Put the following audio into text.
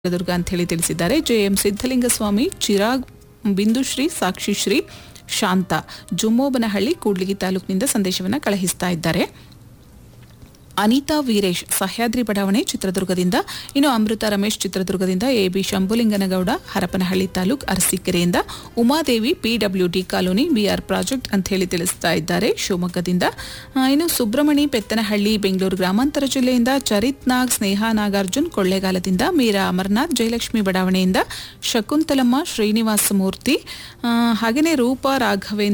ಚಿತ್ರದುರ್ಗ ಅಂತ ಹೇಳಿ ತಿಳಿಸಿದ್ದಾರೆ ಜೆಎಂ ಸಿದ್ದಲಿಂಗಸ್ವಾಮಿ ಚಿರಾಗ್ ಬಿಂದುಶ್ರೀ ಸಾಕ್ಷಿಶ್ರೀ ಶಾಂತ ಜುಮ್ಮೋಬನಹಳ್ಳಿ ಕೂಡ್ಲಿಗಿ ತಾಲೂಕಿನಿಂದ ಸಂದೇಶವನ್ನು ಕಳುಹಿಸ್ತಾ ಇದ್ದಾರೆ ಅನಿತಾ ವೀರೇಶ್ ಸಹ್ಯಾದ್ರಿ ಬಡಾವಣೆ ಚಿತ್ರದುರ್ಗದಿಂದ ಇನ್ನು ಅಮೃತ ರಮೇಶ್ ಚಿತ್ರದುರ್ಗದಿಂದ ಎ ಬಿ ಶಂಭುಲಿಂಗನಗೌಡ ಹರಪನಹಳ್ಳಿ ತಾಲೂಕ್ ಅರಸೀಕೆರೆಯಿಂದ Umadevi PWD colony BR project ಅಂತ ಹೇಳಿ ತಿಳಿಸ್ತಾ ಇದ್ದಾರೆ ಶಿವಮೊಗ್ಗದಿಂದ ಆ, ಇನ್ನು ಸುಬ್ರಮಣಿ ಪೆತ್ತನಹಳ್ಳಿ ಬೆಂಗಳೂರು ಗ್ರಾಮಾಂತರ ಜಿಲ್ಲೆಯಿಂದ ಚರಿತ್ ನಾಗ್ ಸ್ನೇಹ ನಾಗಾರ್ಜುನ್ ಕೊಳ್ಳೇಗಾಲದಿಂದ ಮೀರಾ ಅಮರ್ನಾಥ್ ಜಯಲಕ್ಷ್ಮಿ ಬಡಾವಣೆಯಿಂದ ಶಕುಂತಲಮ್ಮ ಶ್ರೀನಿವಾಸ ಮೂರ್ತಿ ಆ, ಹಾಗೆಯೇ ರೂಪಾ ರಾಘವೇಂದ್ರ